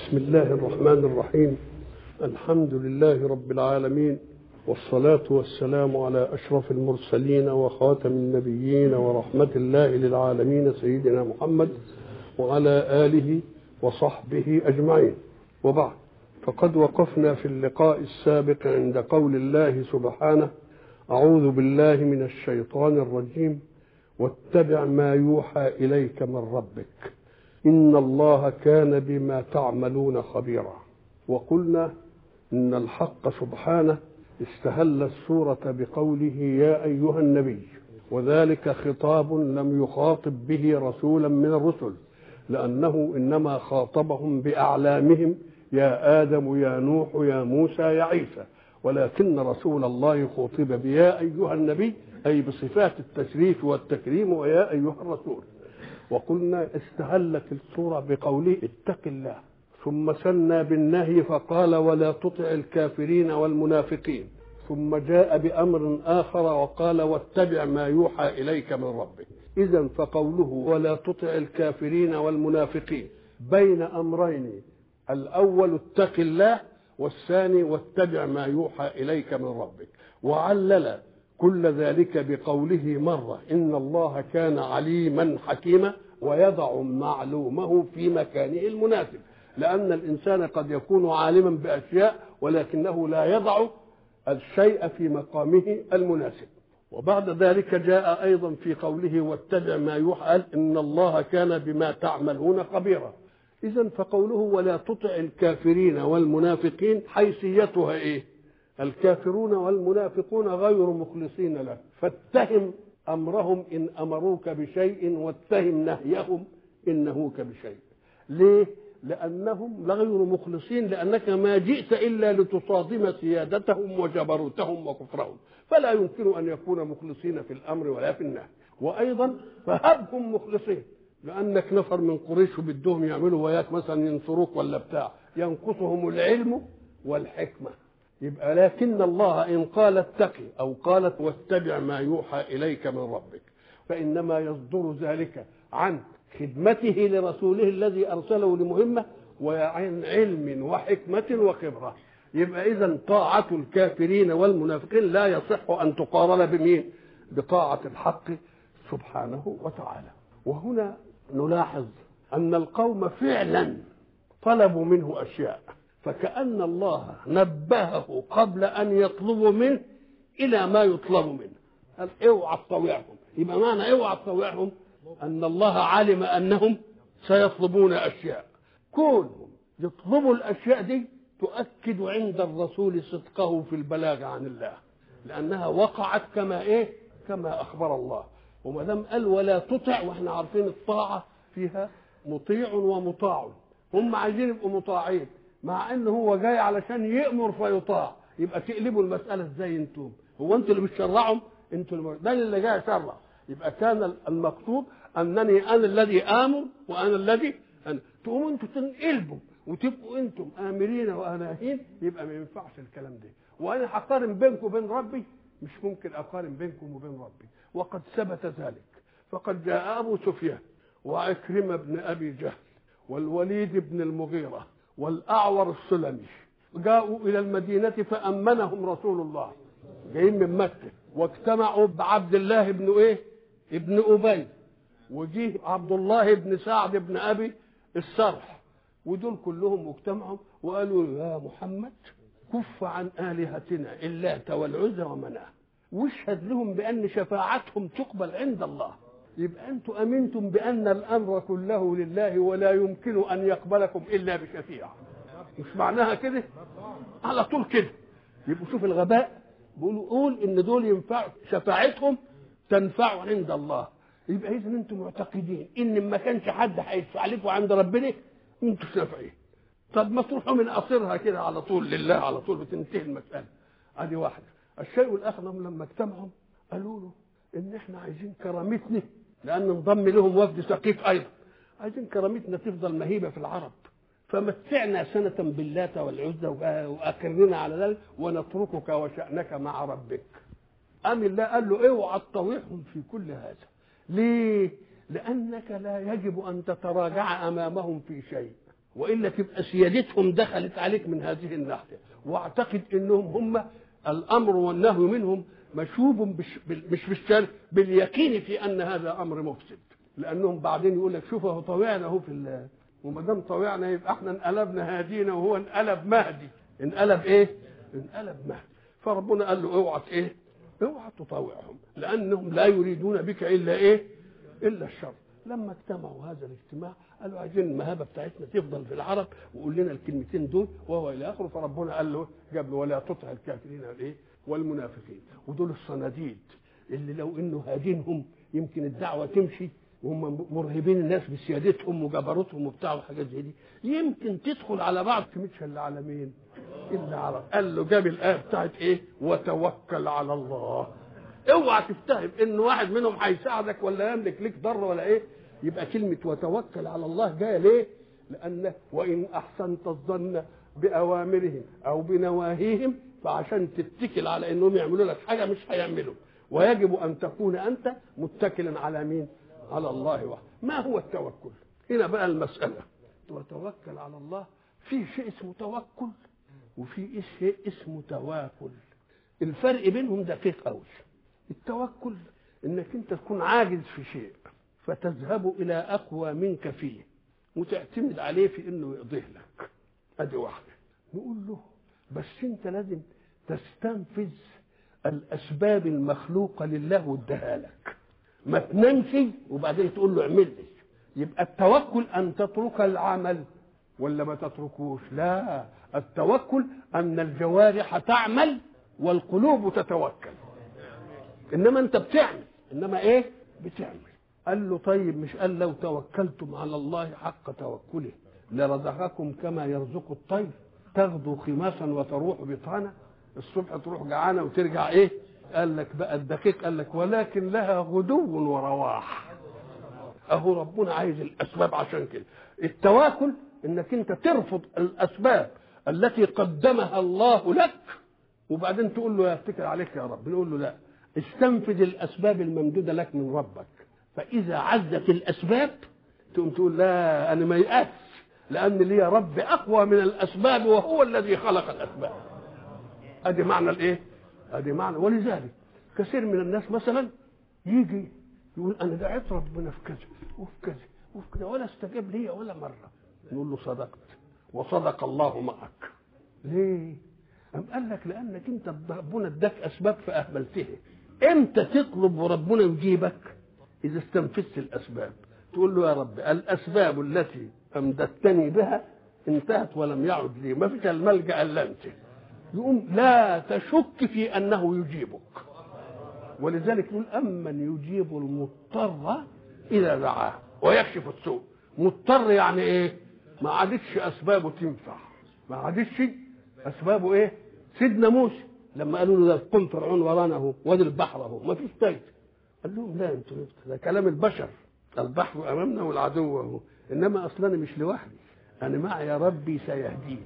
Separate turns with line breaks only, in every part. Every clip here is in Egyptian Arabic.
بسم الله الرحمن الرحيم الحمد لله رب العالمين والصلاة والسلام على أشرف المرسلين وخاتم النبيين ورحمة الله للعالمين سيدنا محمد وعلى آله وصحبه أجمعين وبعد فقد وقفنا في اللقاء السابق عند قول الله سبحانه أعوذ بالله من الشيطان الرجيم واتبع ما يوحى إليك من ربك إن الله كان بما تعملون خبيرا وقلنا إن الحق سبحانه استهل السورة بقوله يا أيها النبي وذلك خطاب لم يخاطب به رسولا من الرسل لأنه إنما خاطبهم بأعلامهم يا آدم يا نوح يا موسى يا عيسى ولكن رسول الله خاطب بيا أيها النبي أي بصفات التشريف والتكريم ويا أيها الرسول وقلنا استهلت السورة بقوله اتق الله ثم سنى بالنهي فقال ولا تطع الكافرين والمنافقين ثم جاء بأمر آخر وقال واتبع ما يوحى إليك من ربك إذا فقوله ولا تطع الكافرين والمنافقين بين أمرين الأول اتق الله والثاني واتبع ما يوحى إليك من ربك وعلل كل ذلك بقوله مرة إن الله كان عليما حكيما ويضع معلومه في مكانه المناسب لأن الإنسان قد يكون عالما بأشياء ولكنه لا يضع الشيء في مقامه المناسب وبعد ذلك جاء أيضا في قوله واتبع ما يوحى إن الله كان بما تعملون خبيرا إذا فقوله ولا تطع الكافرين والمنافقين حيثيتها إيه الكافرون والمنافقون غير مخلصين له فاتهم امرهم ان امروك بشيء واتهم نهيهم ان نهوك بشيء ليه لانهم غير مخلصين لانك ما جئت الا لتصادم سيادتهم وجبروتهم وكفرهم فلا يمكن ان يكونوا مخلصين في الامر ولا في النهي وايضا فهبهم مخلصين لانك نفر من قريش بدهم يعملوا وياك مثلا ينصروك ولا بتاع ينقصهم العلم والحكمه يبقى لكن الله إن قال اتقي أو قالت واتبع ما يوحى إليك من ربك فإنما يصدر ذلك عن خدمته لرسوله الذي أرسله لمهمة وعن علم وحكمة وخبرة يبقى إذا طاعة الكافرين والمنافقين لا يصح أن تقارن بمين بطاعة الحق سبحانه وتعالى وهنا نلاحظ أن القوم فعلا طلبوا منه أشياء فكأن الله نبهه قبل أن يطلبوا منه إلى ما يطلب منه قال اوعى تطوعهم يبقى معنى اوعى تطوعهم أن الله علم أنهم سيطلبون أشياء كونهم يطلبوا الأشياء دي تؤكد عند الرسول صدقه في البلاغ عن الله لأنها وقعت كما إيه كما أخبر الله وما دام قال ولا تطع واحنا عارفين الطاعة فيها مطيع ومطاع هم عايزين يبقوا مطاعين مع ان هو جاي علشان يامر فيطاع يبقى تقلبوا المساله ازاي انتم هو انتوا اللي بتشرعهم انتوا اللي ده اللي جاي يشرع يبقى كان المقصود انني انا الذي امر وانا الذي أنا. تقوموا انتوا تنقلبوا وتبقوا انتم امرين واناهين يبقى ما ينفعش الكلام ده وانا هقارن بينكم وبين ربي مش ممكن اقارن بينكم وبين ربي وقد ثبت ذلك فقد جاء ابو سفيان وعكرمه بن ابي جهل والوليد بن المغيره والأعور السلمي جاءوا إلى المدينة فأمنهم رسول الله جايين من مكة واجتمعوا بعبد الله بن إيه؟ ابن أبي وجيه عبد الله بن سعد بن أبي السرح ودول كلهم اجتمعوا وقالوا يا محمد كف عن آلهتنا اللات والعزى ومناه واشهد لهم بأن شفاعتهم تقبل عند الله يبقى انتم امنتم بان الامر كله لله ولا يمكن ان يقبلكم الا بشفيع مش معناها كده على طول كده يبقوا شوف الغباء بيقولوا قول ان دول ينفع شفاعتهم تنفع عند الله يبقى اذا انتم معتقدين ان ما كانش حد هيشفع لكم عند ربنا انتم شافعين طب ما تروحوا من قصرها كده على طول لله على طول بتنتهي المساله ادي واحده الشيء الاخر لما اجتمعوا قالوا له ان احنا عايزين كرامتنا لان انضم لهم وفد ثقيف ايضا عايزين كرامتنا تفضل مهيبه في العرب فمتعنا سنة باللات والعزى وأقرنا على ذلك ونتركك وشأنك مع ربك أم الله قال له اوعى تطوعهم في كل هذا ليه؟ لأنك لا يجب أن تتراجع أمامهم في شيء والا تبقى سيادتهم دخلت عليك من هذه الناحيه واعتقد انهم هم الامر والنهي منهم مشوب بش مش بالشر باليقين في ان هذا امر مفسد لانهم بعدين يقول لك شوف اهو طوعنا اهو في الله وما دام طوعنا يبقى احنا انقلبنا هادينا وهو انقلب مهدي انقلب ايه؟ انقلب مهدي فربنا قال له اوعى ايه؟ اوعى تطاوعهم لانهم لا يريدون بك الا ايه؟ الا الشر لما اجتمعوا هذا الاجتماع قالوا عايزين المهابه بتاعتنا تفضل في العرب وقول لنا الكلمتين دول وهو الى اخره فربنا قال له جاب له ولا تطع الكافرين الايه؟ والمنافقين ودول الصناديد اللي لو انه هادينهم يمكن الدعوه تمشي وهم مرهبين الناس بسيادتهم وجبروتهم وبتاع وحاجات زي دي يمكن تدخل على بعض تمشي الا على مين؟ الا على قال له جاب الايه بتاعت ايه؟ وتوكل على الله اوعى تفتهم ان واحد منهم هيساعدك ولا يملك لك ضر ولا ايه يبقى كلمه وتوكل على الله جايه ليه لان وان احسنت الظن باوامرهم او بنواهيهم فعشان تتكل على انهم يعملوا لك حاجه مش هيعملوا ويجب ان تكون انت متكلا على مين على الله وحده ما هو التوكل هنا بقى المساله وتوكل على الله في شيء اسمه توكل وفي شيء اسمه تواكل الفرق بينهم دقيق قوي التوكل انك انت تكون عاجز في شيء فتذهب الى اقوى منك فيه وتعتمد عليه في انه يقضيه لك ادي واحده نقول له بس انت لازم تستنفذ الاسباب المخلوقه لله واداها لك ما تنامش وبعدين تقول له اعمل لي يبقى التوكل ان تترك العمل ولا ما تتركوش لا التوكل ان الجوارح تعمل والقلوب تتوكل انما انت بتعمل انما ايه بتعمل قال له طيب مش قال لو توكلتم على الله حق توكله لرزقكم كما يرزق الطير تغدو خماسا وتروح بطانا الصبح تروح جعانه وترجع ايه قال لك بقى الدقيق قال لك ولكن لها غدو ورواح اهو ربنا عايز الاسباب عشان كده التواكل انك انت ترفض الاسباب التي قدمها الله لك وبعدين تقول له يتكل عليك يا رب نقول له لا استنفذ الاسباب الممدوده لك من ربك فاذا عزت الاسباب تقوم تقول لا انا ما يأس لان لي رب اقوى من الاسباب وهو الذي خلق الاسباب ادي معنى الايه ادي معنى ولذلك كثير من الناس مثلا يجي يقول انا دعيت ربنا في كذا وفي كذا وفي كذا ولا استجاب لي ولا مره نقول له صدقت وصدق الله معك ليه أم قال لك لانك انت ربنا اداك اسباب فاهملتها امتى تطلب وربنا يجيبك اذا استنفذت الاسباب تقول له يا رب الاسباب التي امددتني بها انتهت ولم يعد لي ما فيش الملجا الا انت يقوم لا تشك في انه يجيبك ولذلك يقول امن يجيب المضطر اذا دعاه ويكشف السوء مضطر يعني ايه ما عادتش اسبابه تنفع ما عادتش اسبابه ايه سيدنا موسى لما قالوا له ده قم فرعون ورانا اهو وادي البحر اهو ما فيش تايت قال لهم لا انتوا ده كلام البشر البحر امامنا والعدو اهو انما اصلا انا مش لوحدي انا معي يا ربي سيهدين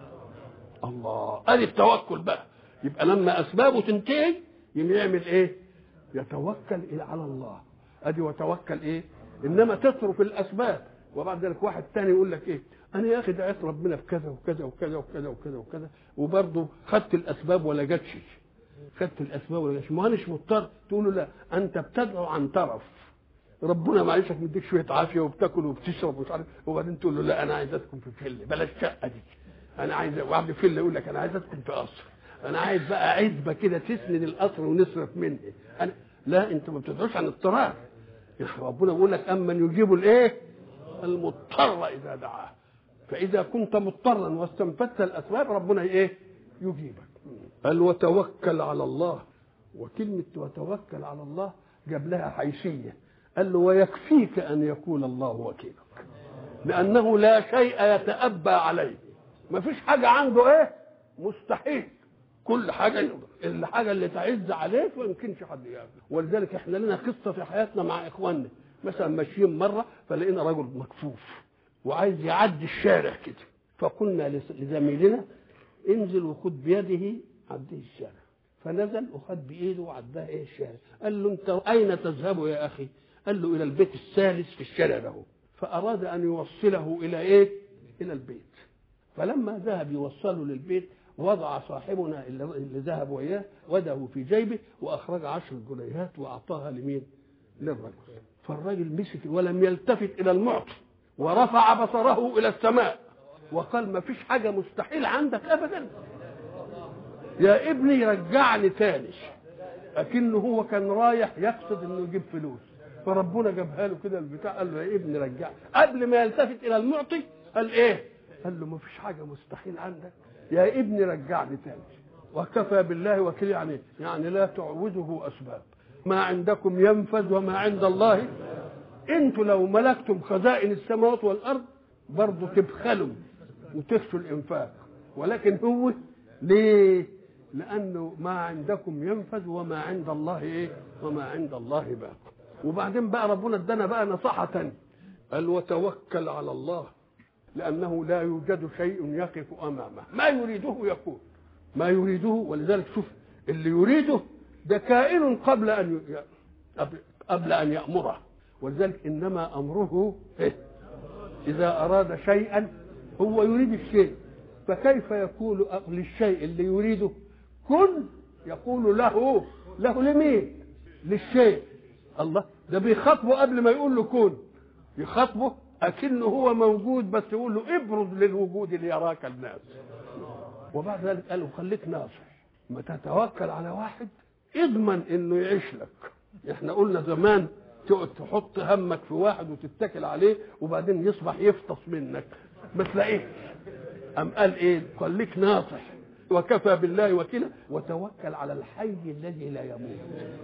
الله ادي التوكل بقى يبقى لما اسبابه تنتهي يعمل ايه يتوكل الى على الله ادي وتوكل ايه انما تصرف الاسباب وبعد ذلك واحد تاني يقول لك ايه انا يا اخي دعيت ربنا في كذا وكذا وكذا وكذا وكذا وكذا وبرضه خدت الاسباب ولا جاتش خدت الاسباب ولا جاتش ما اناش مضطر تقول له لا انت بتدعو عن طرف ربنا معيشك مديك شويه عافيه وبتاكل وبتشرب ومش عارف وبعدين تقول له لا انا عايز اسكن في فيلا بلاش الشقه دي انا عايز واحد فيلا يقول لك انا عايز اسكن في قصر انا عايز بقى عزبه كده تسند القصر ونصرف منه أنا لا انت ما بتدعوش عن اضطرار ربنا بيقول لك امن يجيب الايه المضطر اذا دعاه فاذا كنت مضطرا واستنفذت الاسباب ربنا ايه يجيبك قال وتوكل على الله وكلمه وتوكل على الله جاب لها حيثيه قال له ويكفيك ان يكون الله وكيلك لانه لا شيء يتأبى عليه ما فيش حاجه عنده ايه مستحيل كل حاجه يقدر الحاجه اللي تعز عليك ما يمكنش حد يعمل ولذلك احنا لنا قصه في حياتنا مع اخواننا مثلا ماشيين مره فلقينا رجل مكفوف وعايز يعدي الشارع كده فقلنا لزميلنا انزل وخد بيده عديه الشارع فنزل وخد بايده وعداه ايه الشارع قال له انت اين تذهب يا اخي قال له الى البيت الثالث في الشارع له فاراد ان يوصله الى ايه الى البيت فلما ذهب يوصله للبيت وضع صاحبنا اللي اللي ذهب وياه يده في جيبه واخرج عشر جنيهات واعطاها لمين؟ للرجل فالرجل مسك ولم يلتفت الى المعطي ورفع بصره الى السماء وقال ما فيش حاجه مستحيل عندك ابدا يا ابني رجعني تاني اكنه هو كان رايح يقصد انه يجيب فلوس فربنا جابها له كده البتاع قال له يا ابني رجعني قبل ما يلتفت الى المعطي قال ايه قال له ما فيش حاجه مستحيل عندك يا ابني رجعني تاني وكفى بالله وكيل يعني يعني لا تعوده اسباب ما عندكم ينفذ وما عند الله انتوا لو ملكتم خزائن السماوات والارض برضه تبخلوا وتخشوا الانفاق ولكن هو ليه لانه ما عندكم ينفذ وما عند الله ايه وما عند الله باق وبعدين بقى ربنا ادانا بقى نصيحه تانية قال وتوكل على الله لانه لا يوجد شيء يقف امامه ما يريده يكون ما يريده ولذلك شوف اللي يريده ده كائن قبل ان ي... قبل ان يامره ولذلك انما امره إيه؟ اذا اراد شيئا هو يريد الشيء فكيف يقول للشيء اللي يريده كن يقول له له لمين للشيء الله ده بيخاطبه قبل ما يقول له كن يخاطبه اكنه هو موجود بس يقول له ابرز للوجود ليراك الناس وبعد ذلك قال له خليك ناصح ما تتوكل على واحد اضمن انه يعيش لك احنا قلنا زمان تقعد تحط همك في واحد وتتكل عليه وبعدين يصبح يفطس منك ما تلاقيش أم قال ايه خليك ناصح وكفى بالله وكيلا وتوكل على الحي الذي لا يموت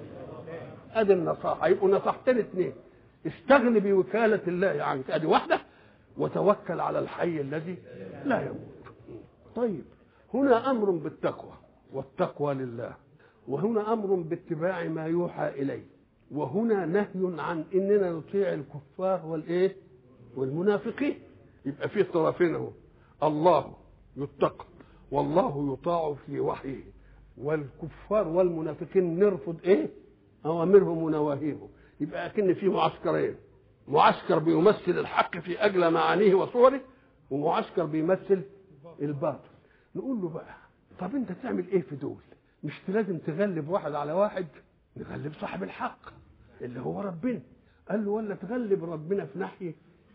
ادي النصاحه يبقوا نصحتين اثنين استغن بوكاله الله عنك ادي واحده وتوكل على الحي الذي لا يموت طيب هنا امر بالتقوى والتقوى لله وهنا امر باتباع ما يوحى اليه وهنا نهي عن اننا نطيع الكفار والايه والمنافقين يبقى في طرفين اهو الله يتقى والله يطاع في وحيه والكفار والمنافقين نرفض ايه اوامرهم ونواهيهم يبقى اكن في معسكرين معسكر بيمثل الحق في اجل معانيه وصوره ومعسكر بيمثل الباطل نقول له بقى طب انت تعمل ايه في دول مش لازم تغلب واحد على واحد نغلب صاحب الحق اللي هو ربنا قال له ولا تغلب ربنا في ناحيه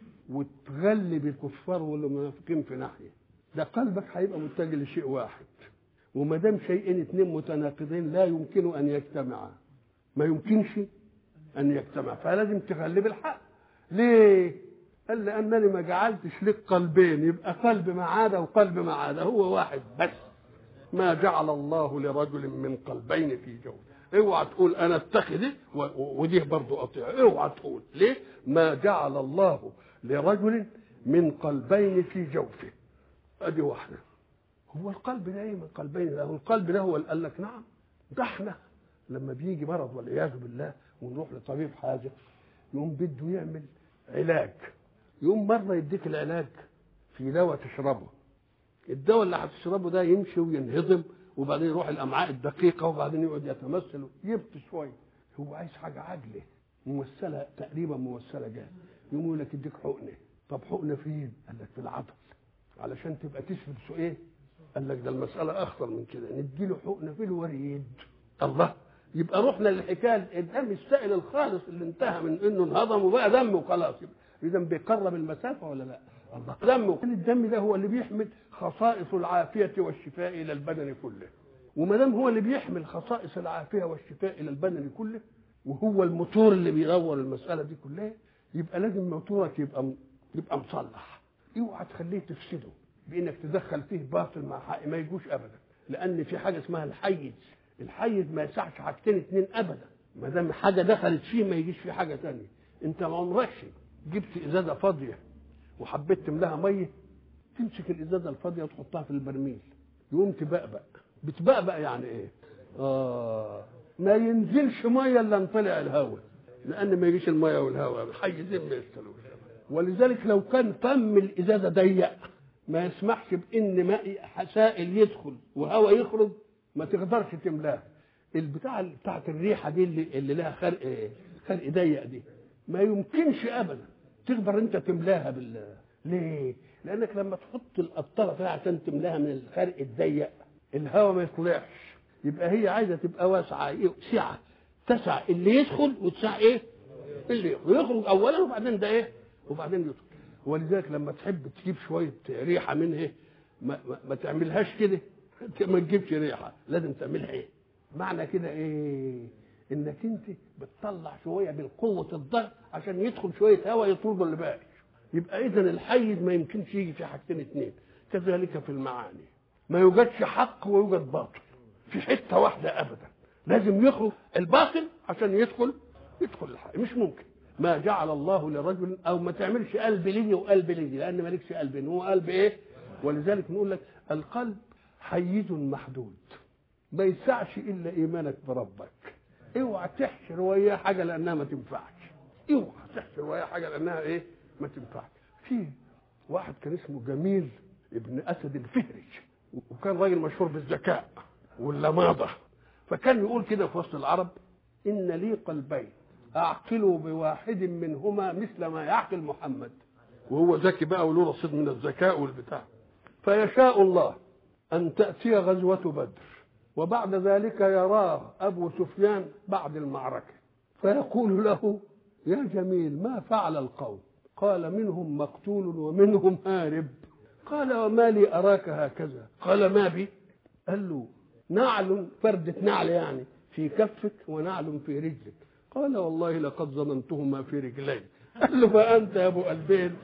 وتغلب الكفار والمنافقين في ناحيه ده قلبك هيبقى متجه لشيء واحد وما دام شيئين اثنين متناقضين لا يمكن ان يجتمعا ما يمكنش ان يجتمع فلازم تغلب الحق ليه قال لانني ما جعلتش لك قلبين يبقى قلب ما عاد وقلب ما عاد هو واحد بس ما جعل الله لرجل من قلبين في جوفه اوعى تقول انا اتخذ ودي برضه اطيع اوعى تقول ليه ما جعل الله لرجل من قلبين في جوفه ادي واحده هو القلب ده ايه من قلبين ده هو القلب ده هو اللي قال لك نعم ده احنا لما بيجي مرض والعياذ بالله ونروح لطبيب حاجه يقوم بده يعمل علاج يقوم مره يديك العلاج في دواء تشربه الدواء اللي هتشربه ده يمشي وينهضم وبعدين يروح الامعاء الدقيقه وبعدين يقعد يتمثل يبكي شويه هو عايز حاجه عاجله ممثله تقريبا ممثله جايه يقوم يقول لك اديك حقنه طب حقنه فين؟ قال لك في العضل علشان تبقى تثبت شو ايه؟ قال لك ده المساله اخطر من كده نديله حقنه في الوريد الله يبقى رحنا للحكايه الدم السائل الخالص اللي انتهى من انه انهضم وبقى دم وخلاص اذا بيقرب المسافه ولا لا؟ الله دم الدم ده هو اللي بيحمل خصائص العافيه والشفاء الى البدن كله وما دام هو اللي بيحمل خصائص العافيه والشفاء الى البدن كله وهو الموتور اللي بيدور المساله دي كلها يبقى لازم موتورك يبقى يبقى مصلح اوعى تخليه تفسده بانك تدخل فيه باطل مع حق ما يجوش ابدا لان في حاجه اسمها الحيز الحيز ما يسعش حاجتين اتنين ابدا ما دام حاجه دخلت فيه ما يجيش فيه حاجه تانية انت ما عمركش جبت ازازه فاضيه وحبيت تملاها ميه تمسك الازازه الفاضيه وتحطها في البرميل يقوم تبقبق بتبقبق يعني ايه اه ما ينزلش ميه الا ان طلع الهواء لان ما يجيش الميه والهواء الحيزين ما يستلوش ولذلك لو كان فم الازازه ضيق ما يسمحش بان ماء سائل يدخل وهواء يخرج ما تقدرش تملاه البتاع بتاعت الريحه دي اللي, اللي لها خرق خرق ضيق دي ما يمكنش ابدا تقدر انت تملاها بال ليه؟ لانك لما تحط القطره فيها عشان تملاها من الخرق الضيق الهواء ما يطلعش يبقى هي عايزه تبقى واسعه إيه؟ سعه تسع اللي يدخل وتسع ايه اللي يخرج يخرج اولا وبعدين ده ايه وبعدين يدخل ولذلك لما تحب تجيب شويه ريحه منها ما, ما, ما تعملهاش كده ما تجيبش ريحه لازم تعملها ايه معنى كده ايه انك انت بتطلع شويه بالقوه الضغط عشان يدخل شويه هواء يطرد اللي باقي يبقى اذا الحيز ما يمكنش يجي في حاجتين اثنين كذلك في المعاني ما يوجدش حق ويوجد باطل في حته واحده ابدا لازم يخرج الباطل عشان يدخل يدخل الحق مش ممكن ما جعل الله لرجل او ما تعملش قلب لي وقلب لي لان مالكش قلب هو قلب ايه ولذلك نقول لك القلب حيز محدود ما يسعش الا ايمانك بربك اوعى تحشر وياه حاجه لانها ما تنفعش اوعى تحشر وياه حاجه لانها ايه ما تنفعش في واحد كان اسمه جميل ابن اسد الفهري وكان راجل مشهور بالذكاء واللماضه فكان يقول كده في وسط العرب ان لي قلبين اعقل بواحد منهما مثل ما يعقل محمد وهو ذكي بقى وله رصيد من الذكاء والبتاع فيشاء الله ان تاتي غزوه بدر وبعد ذلك يراه ابو سفيان بعد المعركه فيقول له يا جميل ما فعل القوم قال منهم مقتول ومنهم هارب قال وما لي اراك هكذا قال ما بي قال له نعل فردة نعل يعني في كفك ونعل في رجلك قال والله لقد ظننتهما في رجلي قال له فأنت يا أبو قلبين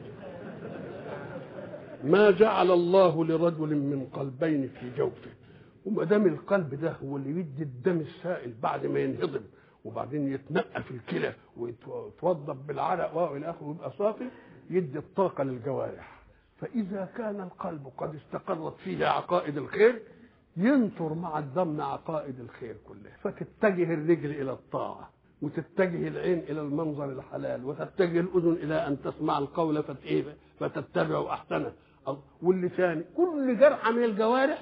ما جعل الله لرجل من قلبين في جوفه وما دام القلب ده هو اللي يدي الدم السائل بعد ما ينهضم وبعدين يتنقى في الكلى ويتوضب بالعرق والى اخره ويبقى صافي يدي الطاقه للجوارح فاذا كان القلب قد استقرت فيه عقائد الخير ينطر مع الدم عقائد الخير كلها فتتجه الرجل الى الطاعه وتتجه العين الى المنظر الحلال وتتجه الاذن الى ان تسمع القول فتتبع احسنه واللسان كل جرحه من الجوارح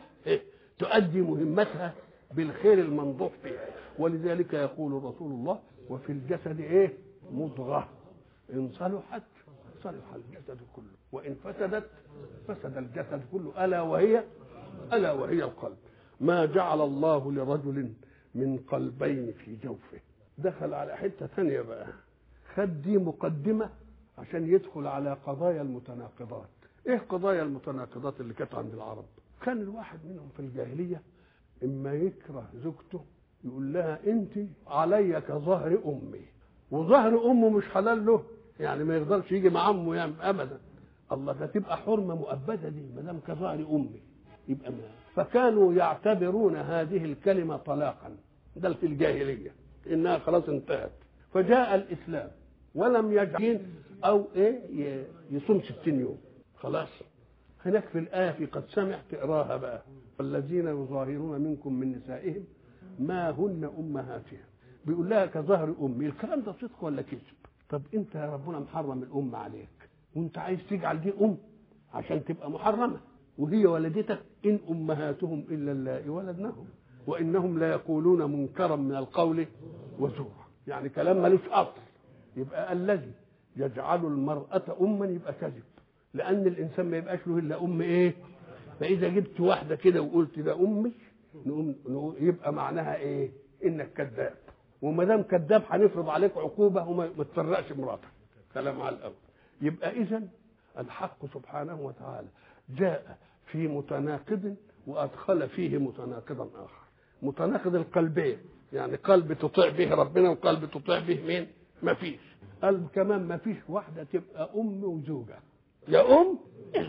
تؤدي مهمتها بالخير المنضوح فيها ولذلك يقول رسول الله وفي الجسد ايه مضغه ان صلحت صلح الجسد كله وان فسدت فسد الجسد كله الا وهي الا وهي القلب ما جعل الله لرجل من قلبين في جوفه دخل على حته ثانيه بقى خد دي مقدمه عشان يدخل على قضايا المتناقضات ايه قضايا المتناقضات اللي كانت عند العرب كان الواحد منهم في الجاهليه اما يكره زوجته يقول لها انت علي كظهر امي وظهر امه مش حلال له يعني ما يقدرش يجي مع امه يعني ابدا الله ده تبقى حرمه مؤبده دي ما دام كظهر امي يبقى ما فكانوا يعتبرون هذه الكلمه طلاقا ده في الجاهليه انها خلاص انتهت فجاء الاسلام ولم يجعل او ايه يصوم ستين يوم خلاص هناك في الآية في قد سمع تقراها بقى والذين يظاهرون منكم من نسائهم ما هن أمهاتهم بيقول لها كظهر أمي الكلام ده صدق ولا كذب طب أنت يا ربنا محرم الأم عليك وأنت عايز تجعل دي أم عشان تبقى محرمة وهي ولدتك إن أمهاتهم إلا اللائي ولدنهم وإنهم لا يقولون منكرا من القول وزورا يعني كلام ملوش أصل يبقى الذي يجعل المرأة أما يبقى كذب لان الانسان ما يبقاش له الا ام ايه فاذا جبت واحده كده وقلت ده امي نقوم نقول يبقى معناها ايه انك كذاب وما دام كذاب هنفرض عليك عقوبه وما تفرقش مراتك كلام على الاول يبقى اذا الحق سبحانه وتعالى جاء في متناقض وادخل فيه متناقضا اخر متناقض القلبين يعني قلب تطيع به ربنا وقلب تطيع به مين ما فيش قلب كمان ما فيش واحده تبقى ام وزوجه يا أم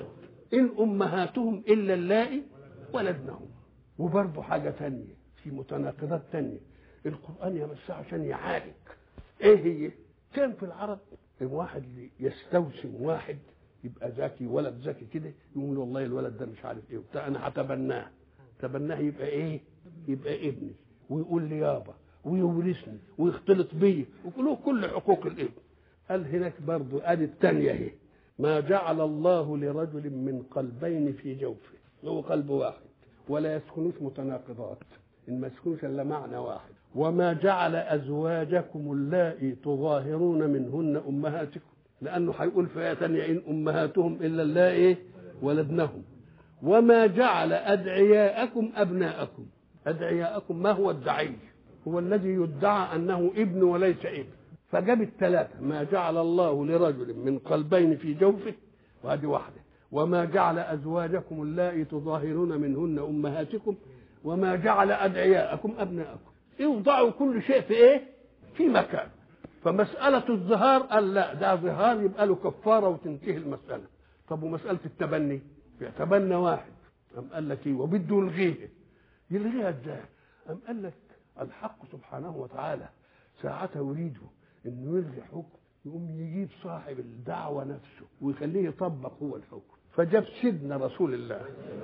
إن أمهاتهم إلا اللائي ولدنهم وبرضه حاجة تانية في متناقضات تانية القرآن يمسها عشان يعالج إيه هي؟ كان في العرب واحد يستوسم واحد يبقى ذكي ولد ذكي كده يقول والله الولد ده مش عارف ايه وبتاع انا هتبناه تبناه يبقى ايه؟ يبقى ابني ويقول لي يابا ويورثني ويختلط بيا وكله كل حقوق الابن قال هناك برضه ادي الثانيه اهي ما جعل الله لرجل من قلبين في جوفه هو قلب واحد ولا يسكنوش متناقضات إن ما يسكنوش إلا معنى واحد وما جعل أزواجكم اللائي تظاهرون منهن أمهاتكم لأنه هيقول في آية ثانية إن أمهاتهم إلا اللائي ولدنهم وما جعل أدعياءكم أبناءكم أدعياءكم ما هو الدعي هو الذي يدعى أنه ابن وليس ابن فجاب الثلاثة ما جعل الله لرجل من قلبين في جوفه وهذه واحدة وما جعل أزواجكم اللائي تظاهرون منهن أمهاتكم وما جعل أدعياءكم أبناءكم يوضعوا كل شيء في إيه؟ في مكان فمسألة الظهار قال لا ده ظهار يبقى له كفارة وتنتهي المسألة طب ومسألة التبني يتبنى واحد أم قال لك إيه وبده يلغيه يلغيها إزاي؟ أم قال لك الحق سبحانه وتعالى ساعته يريد إنه يلغي حكم يقوم يجيب صاحب الدعوة نفسه ويخليه يطبق هو الحكم فجاب سيدنا رسول الله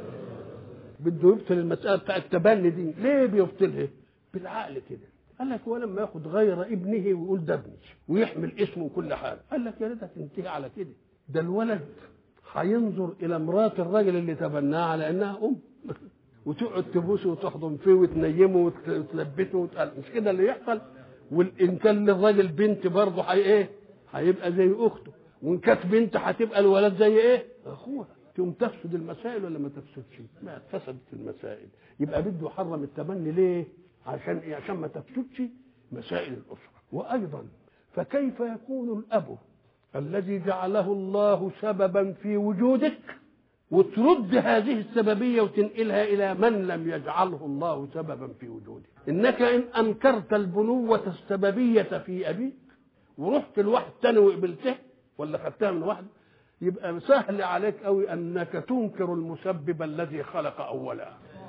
بده يبطل المسألة بتاع التبني دي ليه بيبطلها بالعقل كده قال لك هو لما ياخد غير ابنه ويقول ده ابني ويحمل اسمه وكل حاجه قال لك يا ريتها تنتهي على كده ده الولد هينظر الى مرات الراجل اللي تبناها على انها ام وتقعد تبوسه وتحضن فيه وتنيمه وتلبسه وتقل. مش كده اللي يحصل وان كان للراجل بنت برضه هي ايه هيبقى زي اخته وان كانت بنت هتبقى الولد زي ايه اخوها تقوم تفسد المسائل ولا ما تفسدش ما فسدت المسائل يبقى بده يحرم التبني ليه عشان ايه عشان ما تفسدش مسائل الاسره وايضا فكيف يكون الاب الذي جعله الله سببا في وجودك وترد هذه السببيه وتنقلها الى من لم يجعله الله سببا في وجودك انك ان انكرت البنوه السببيه في ابيك ورحت لواحد تاني وقبلته ولا خدتها من واحد يبقى سهل عليك قوي انك تنكر المسبب الذي خلق اولا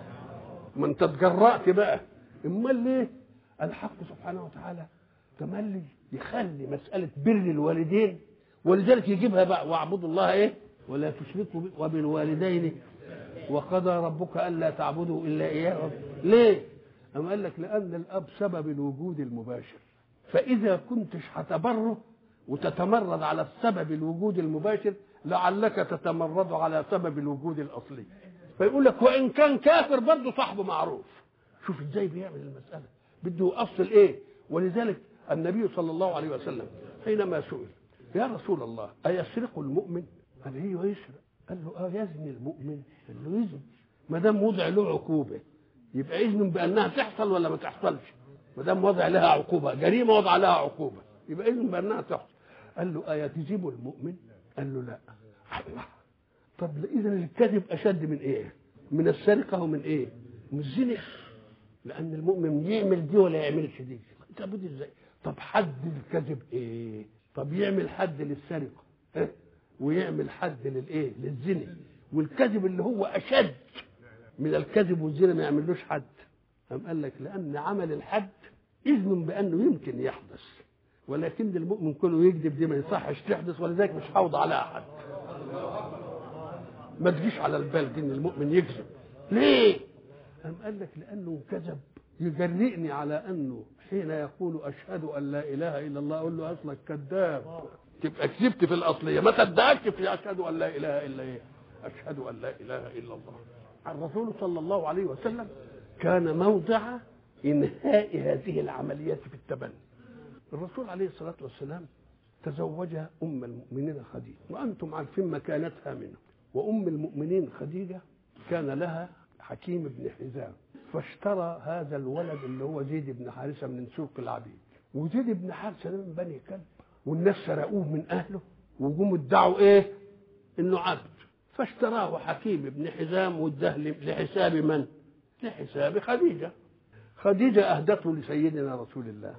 ما انت تجرأت بقى امال ليه الحق سبحانه وتعالى تملي يخلي مساله بر الوالدين ولذلك يجيبها بقى واعبدوا الله ايه ولا تشركوا به وبالوالدين وقضى ربك الا تعبدوا الا اياه ليه أم قال لك لان الاب سبب الوجود المباشر فاذا كنتش هتبره وتتمرد على السبب الوجود المباشر لعلك تتمرد على سبب الوجود الاصلي فيقول لك وان كان كافر برضه صاحبه معروف شوف ازاي بيعمل المساله بده اصل ايه ولذلك النبي صلى الله عليه وسلم حينما سئل يا رسول الله ايسرق المؤمن قال ايوه يسرق قال له اه يزني المؤمن قال له يزني ما دام وضع له عقوبه يبقى اذن بانها تحصل ولا ما تحصلش ما دام وضع لها عقوبه جريمه وضع لها عقوبه يبقى اذن بانها تحصل قال له ايكذب المؤمن قال له لا الله طب اذا الكذب اشد من ايه من السرقه ومن ايه من الزنا لان المؤمن يعمل دي ولا يعملش دي طب دي ازاي طب حد الكذب ايه طب يعمل حد للسرقه إيه؟ ويعمل حد للايه للزنا والكذب اللي هو اشد من الكذب والزنا ما يعملوش حد قام قال لك لان عمل الحد اذن بانه يمكن يحدث ولكن المؤمن كله يكذب دي ما يصحش تحدث ولذلك مش هوضع عليها حد ما تجيش على البال دي ان المؤمن يكذب ليه قام قال لك لانه كذب يجرئني على انه حين يقول اشهد ان لا اله الا الله اقول له اصلك كذاب تبقى كذبت في الاصليه ما صدقتش في اشهد ان لا اله الا ايه اشهد ان لا اله الا الله الرسول صلى الله عليه وسلم كان موضع انهاء هذه العمليات في التبني الرسول عليه الصلاه والسلام تزوج ام المؤمنين خديجه وانتم عارفين مكانتها منه وام المؤمنين خديجه كان لها حكيم بن حزام فاشترى هذا الولد اللي هو زيد بن حارثه من سوق العبيد وزيد بن حارثه ده من بني كلب والناس سرقوه من اهله وجم ادعوا ايه انه عبد فاشتراه حكيم بن حزام واداه لحساب من لحساب خديجه خديجه اهدته لسيدنا رسول الله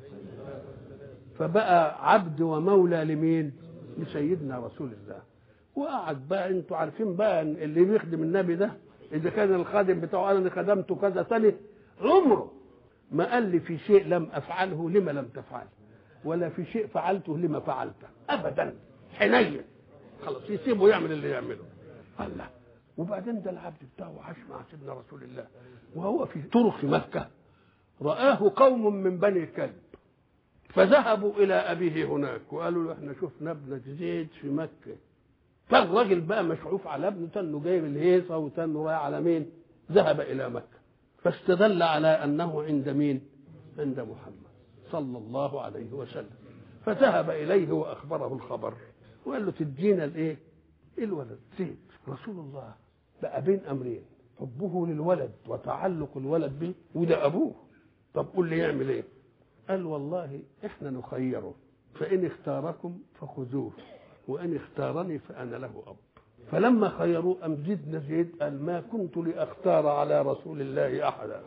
فبقى عبد ومولى لمين لسيدنا رسول الله وقعد بقى انتوا عارفين بقى اللي بيخدم النبي ده اذا كان الخادم بتاعه انا خدمته كذا سنه عمره ما قال لي في شيء لم افعله لما لم تفعل ولا في شيء فعلته لما فعلته ابدا حنين خلاص يسيبه يعمل اللي يعمله الله وبعدين ده العبد بتاعه عاش مع سيدنا رسول الله وهو في طرق مكه رآه قوم من بني كلب فذهبوا إلى أبيه هناك وقالوا له احنا شفنا ابنك زيد في مكة فالراجل بقى مشعوف على ابنه تنه جايب الهيصة وتنه رايح على مين ذهب إلى مكة فاستدل على أنه عند مين عند محمد صلى الله عليه وسلم فذهب إليه وأخبره الخبر وقال له تدينا الإيه الولد زيد رسول الله بقى بين امرين حبه للولد وتعلق الولد به وده ابوه طب قول لي يعمل ايه قال والله احنا نخيره فان اختاركم فخذوه وان اختارني فانا له اب فلما خيروا ام زدنا زيد قال ما كنت لاختار على رسول الله احدا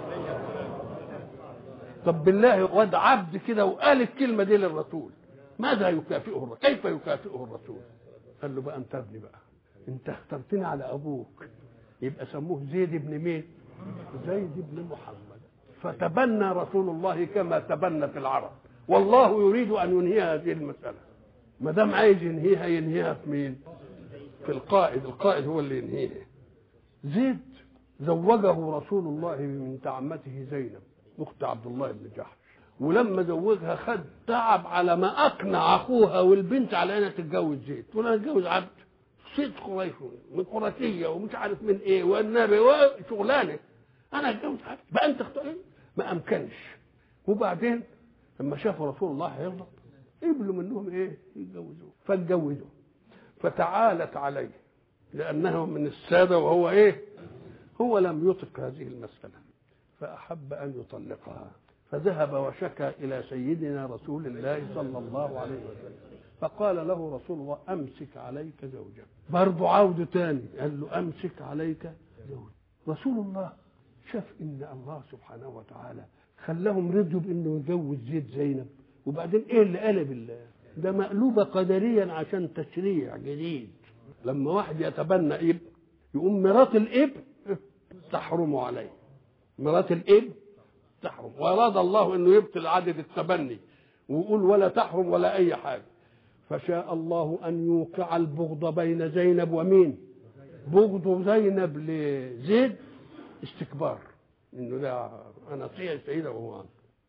طب بالله واد عبد كده وقال الكلمه دي للرسول ماذا يكافئه الرسول كيف يكافئه الرسول قال له بقى انتظني بقى انت اخترتني على ابوك يبقى سموه زيد بن مين زيد بن محمد فتبنى رسول الله كما تبنت العرب والله يريد ان ينهي هذه المساله ما دام عايز ينهيها ينهيها في مين في القائد القائد هو اللي ينهيها زيد زوجه رسول الله من عمته زينب اخت عبد الله بن جحش ولما زوجها خد تعب على ما اقنع اخوها والبنت على انها تتجوز زيد تقول انا اتجوز عبد ست قريش من قرشيه ومش عارف من ايه والنبي وشغلانه انا اتجوز عبد بقى انت اختار ما امكنش وبعدين لما شافوا رسول الله هيغضب قبلوا منهم ايه يتجوزوه فاتجوزوا فتعالت عليه لانه من الساده وهو ايه هو لم يطق هذه المساله فاحب ان يطلقها فذهب وشكى الى سيدنا رسول الله صلى الله عليه وسلم فقال له رسول الله امسك عليك زوجك برضه عود تاني قال له امسك عليك زوجك رسول الله شاف ان الله سبحانه وتعالى خلاهم رضوا بانه يجوز زيد زينب وبعدين ايه اللي قلب الله ده مقلوبه قدريا عشان تشريع جديد لما واحد يتبنى ابن يقوم مرات الابن تحرم عليه مرات الابن تحرم واراد الله انه يبطل عدد التبني ويقول ولا تحرم ولا اي حاجه فشاء الله ان يوقع البغض بين زينب ومين بغض زينب لزيد استكبار انه ده انا صيع سيده وهو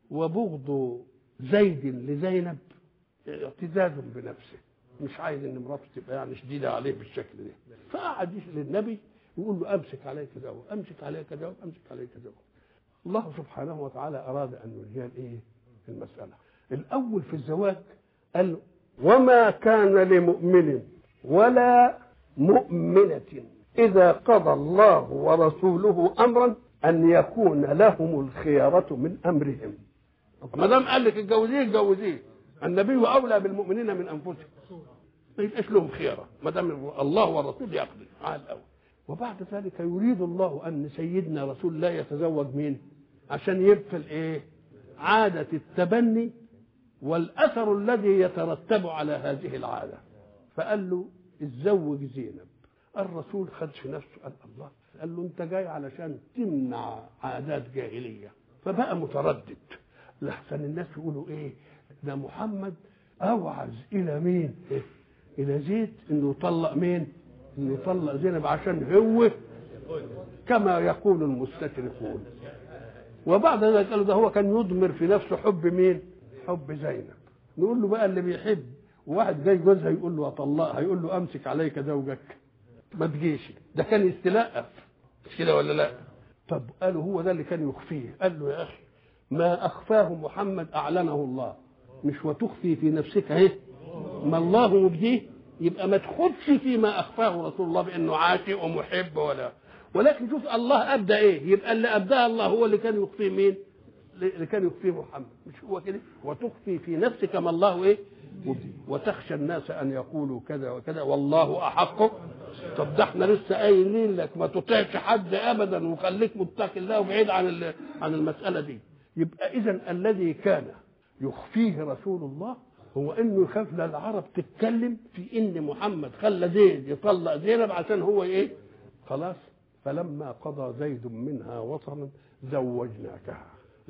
وبغض زيد لزينب اعتزاز بنفسه مش عايز ان مراته تبقى يعني شديده عليه بالشكل ده فقعد يسال النبي يقول له امسك عليك زوج امسك عليك زوج امسك عليك زوج الله سبحانه وتعالى اراد ان ينهي الايه المساله الاول في الزواج قال له وما كان لمؤمن ولا مؤمنة إذا قضى الله ورسوله أمرا أن يكون لهم الخيارة من أمرهم ما دام قال لك اتجوزيه اتجوزيه النبي أولى بالمؤمنين من أنفسهم ما يبقاش لهم خيارة ما دام الله والرسول يقضي على الأول وبعد ذلك يريد الله أن سيدنا رسول الله يتزوج مين عشان يبطل إيه عادة التبني والاثر الذي يترتب على هذه العاده فقال له اتزوج زينب الرسول خد في نفسه قال الله قال له انت جاي علشان تمنع عادات جاهليه فبقى متردد لحسن الناس يقولوا ايه ده محمد اوعز الى مين إيه؟ الى زيد انه يطلق مين انه يطلق زينب عشان هو كما يقول المستشرقون وبعد ذلك قالوا ده هو كان يضمر في نفسه حب مين حب زينب نقول له بقى اللي بيحب وواحد جاي جوزها يقول له اطلقها يقول له امسك عليك زوجك ما تجيش ده كان يستلقف مش كده ولا لا طب قالوا هو ده اللي كان يخفيه قال له يا اخي ما اخفاه محمد اعلنه الله مش وتخفي في نفسك اهي ما الله مبديه يبقى ما تخدش فيما اخفاه رسول الله بانه عاشق ومحب ولا ولكن شوف الله ابدى ايه يبقى اللي ابداه الله هو اللي كان يخفيه مين اللي كان يخفيه محمد مش هو كده وتخفي في نفسك ما الله ايه وتخشى الناس ان يقولوا كذا وكذا والله احق طب ده احنا لسه قايلين لك ما تطيعش حد ابدا وخليك متقي الله وبعيد عن عن المساله دي يبقى اذا الذي كان يخفيه رسول الله هو انه يخاف العرب تتكلم في ان محمد خلى زيد يطلق زينب عشان هو ايه خلاص فلما قضى زيد منها وطرا زوجناكها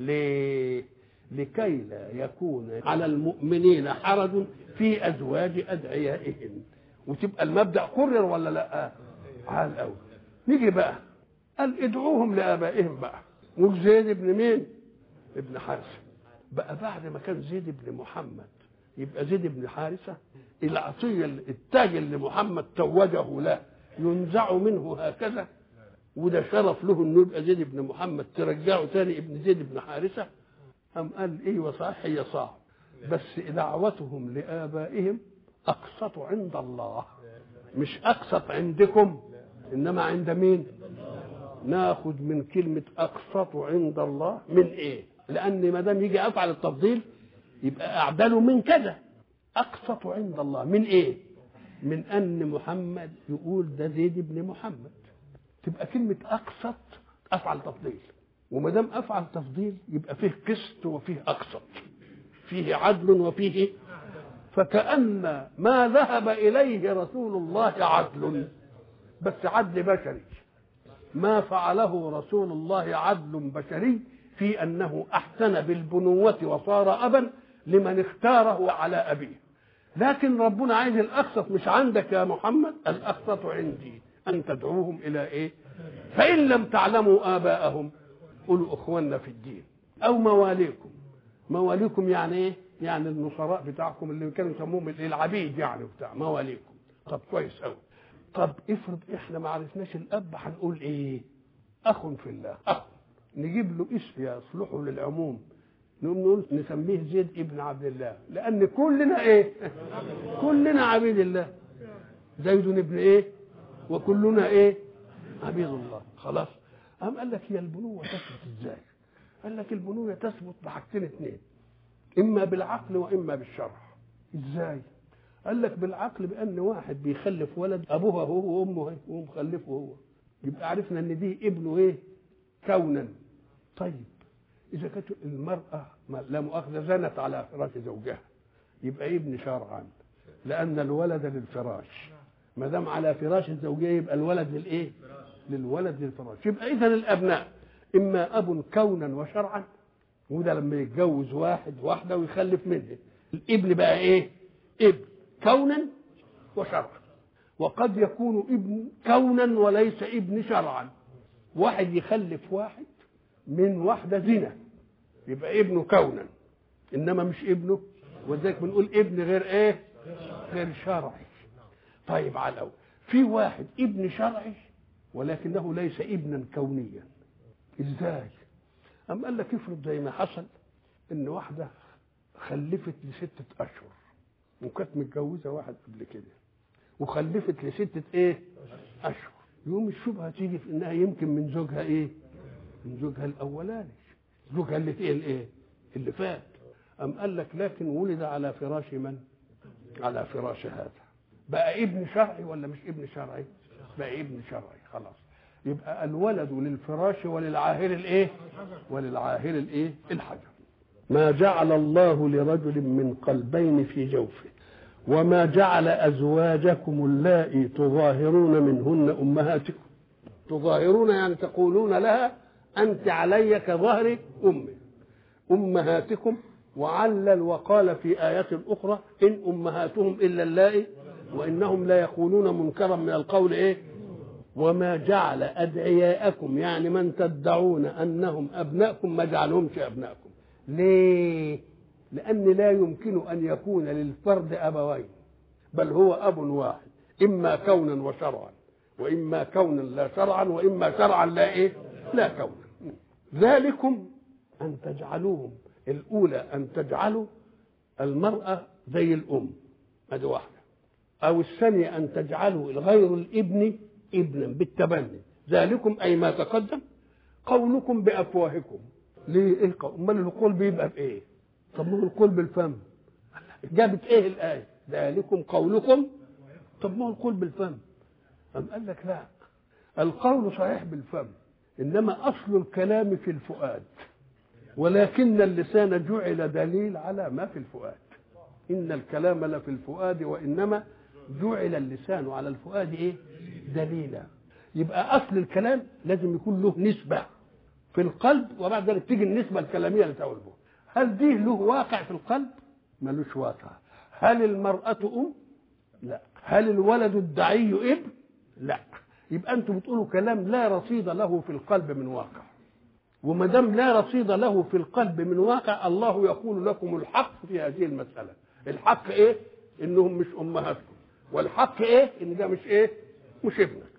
ليه لكي لا يكون على المؤمنين حرج في ازواج ادعيائهم وتبقى المبدا قرر ولا لا على الاول نيجي بقى قال ادعوهم لابائهم بقى وزيد ابن مين ابن حارثه بقى بعد ما كان زيد ابن محمد يبقى زيد بن حارثه العطيه التاج اللي محمد توجه له ينزع منه هكذا وده شرف له انه يبقى زيد بن محمد ترجعه تاني ابن زيد بن حارثه أم قال ايوه صح هي صعب بس دعوتهم لآبائهم أقسط عند الله مش اقسط عندكم انما عند مين ناخد من كلمة أقسط عند الله من إيه؟ لأن ما دام يجي أفعل التفضيل يبقى أعدله من كذا أقسط عند الله من إيه؟ من أن محمد يقول ده زيد بن محمد تبقى كلمة أقسط أفعل تفضيل وما دام أفعل تفضيل يبقى فيه قسط وفيه أقسط فيه عدل وفيه فكأن ما ذهب إليه رسول الله عدل بس عدل بشري ما فعله رسول الله عدل بشري في انه احسن بالبنوه وصار ابا لمن اختاره على ابيه لكن ربنا عايز الاقسط مش عندك يا محمد الاقسط عندي ان تدعوهم الى ايه فان لم تعلموا اباءهم قولوا اخواننا في الدين او مواليكم مواليكم يعني ايه يعني النصراء بتاعكم اللي كانوا يسموهم العبيد يعني بتاع مواليكم طب كويس قوي طب افرض احنا ما عرفناش الاب هنقول ايه اخ في الله اخ نجيب له اسم يصلحه للعموم نقوم نقول نسميه زيد ابن عبد الله لان كلنا ايه كلنا عبيد الله زيد ابن ايه وكلنا ايه عبيد الله خلاص قام قال لك هي البنوه تثبت ازاي قال لك البنوه تثبت بحاجتين اثنين اما بالعقل واما بالشرع ازاي قال لك بالعقل بان واحد بيخلف ولد ابوه هو وامه هي ومخلفه هو يبقى عرفنا ان دي ابنه ايه كونا طيب اذا كانت المراه لا مؤاخذه زنت على فراش زوجها يبقى ابن شرعا لان الولد للفراش ما دام على فراش الزوجيه يبقى الولد للايه للولد للفراش يبقى اذا الابناء اما اب كونا وشرعا وده لما يتجوز واحد واحده ويخلف منها الابن بقى ايه ابن كونا وشرعا وقد يكون ابن كونا وليس ابن شرعا واحد يخلف واحد من واحده زنا يبقى ابنه كونا انما مش ابنه ولذلك بنقول ابن غير ايه غير شرعي طيب على الأول في واحد ابن شرعي ولكنه ليس ابنا كونيا ازاي أم قال لك افرض زي ما حصل ان واحده خلفت لستة اشهر وكانت متجوزه واحد قبل كده وخلفت لستة ايه اشهر يوم الشبهه تيجي في انها يمكن من زوجها ايه من زوجها الاولاني زوجها اللي ايه الايه اللي فات ام قال لك لكن ولد على فراش من على فراش هذا بقى ابن شرعي ولا مش ابن شرعي بقى ابن شرعي خلاص يبقى الولد للفراش وللعاهر الايه وللعاهر الايه الحجر ما جعل الله لرجل من قلبين في جوفه وما جعل ازواجكم اللائي تظاهرون منهن امهاتكم تظاهرون يعني تقولون لها انت علي كظهر امي امهاتكم وعلل وقال في ايات اخرى ان امهاتهم الا اللائي وانهم لا يقولون منكرا من القول ايه وما جعل ادعياءكم يعني من تدعون انهم ابناءكم ما جعلهمش ابناءكم ليه لان لا يمكن ان يكون للفرد ابوين بل هو اب واحد اما كونا وشرعا واما كونا لا شرعا واما شرعا لا ايه لا كونا ذلكم ان تجعلوهم الاولى ان تجعلوا المراه زي الام ادي واحده او الثانيه ان تجعلوا غير الابن ابنا بالتبني ذلكم اي ما تقدم قولكم بافواهكم ليه ايه امال القول بيبقى بايه طب ما هو القول بالفم جابت ايه الايه ذلكم قولكم طب ما هو القول بالفم أم قال لك لا القول صحيح بالفم انما اصل الكلام في الفؤاد ولكن اللسان جعل دليل على ما في الفؤاد ان الكلام لفي الفؤاد وانما جعل اللسان على الفؤاد ايه دليلا يبقى اصل الكلام لازم يكون له نسبه في القلب وبعد ذلك تيجي النسبه الكلاميه لتقوله هل دي له واقع في القلب ملوش واقع هل المراه ام لا هل الولد الدعي ابن لا يبقى انتم بتقولوا كلام لا رصيد له في القلب من واقع وما دام لا رصيد له في القلب من واقع الله يقول لكم الحق في هذه المساله الحق ايه انهم مش امهاتكم والحق ايه ان ده مش ايه مش ابنك